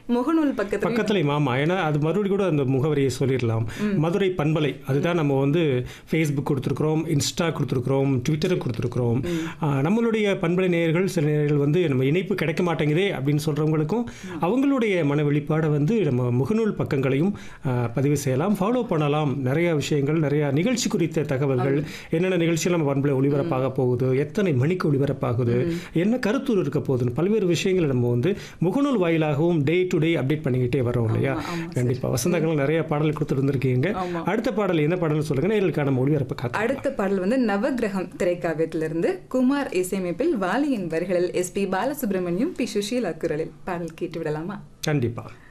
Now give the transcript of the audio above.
முகநூல் பக்கத்துல பக்கத்துலேயும் ஆமாம் ஏன்னா அது மறுபடியும் கூட அந்த முகவரியை சொல்லிடலாம் மதுரை பண்பலை அதுதான் நம்ம வந்து ஃபேஸ்புக் கொடுத்துருக்குறோம் இன்ஸ்டா கொடுத்துருக்குறோம் ட்விட்டரும் கொடுத்துருக்குறோம் ஆ, நம்மளுடைய பண்பலை நேயர்கள் சில நேயர்கள் வந்து நம்ம இணைப்பு கிடைக்க மாட்டேங்குதே அப்படின்னு சொல்கிறவங்களுக்கும் அவங்களுடைய மன வெளிப்பாடை வந்து நம்ம முகநூல் பக்கங்களையும் ஆ, பதிவு செய்யலாம் ஃபாலோ பண்ணலாம் நிறைய விஷயங்கள் நிறைய நிகழ்ச்சி குறித்த தகவல்கள் என்னென்ன நிகழ்ச்சிகள் நம்ம பண்பலை ஒளிபரப்பாக போகுது எத்தனை மணிக்கு ஒளிபரப்பாகுது என்ன கருத்துரு இருக்க போகுதுன்னு பல்வேறு விஷயங்களை நம்ம வந்து முகநூல் வாயிலாகவும் டே டு டே அப்டேட் பண்ணிக்கிட்டே வரோம் இல்லையா கண்டிப்பாக வசந்தங்களும் நிறைய பாடல் கொடுத்துட்டு இருந்திருக்கீங்க அடுத்த பாடல் என்ன பாடல்னு சொல்லுங்க நேர்களுக்கான நம்ம ஒளிபரப்பு காத்து அடுத்த பாடல் வந்து நவகிரகம் திரைக்காவியத்திலிருந்து குமார் இசையமைப்பில் வாலியின் வரிகளில் S P Balasubrahmanyam P Susheela குரலில் பாடல் கேட்டு விடலாமா கண்டிப்பாக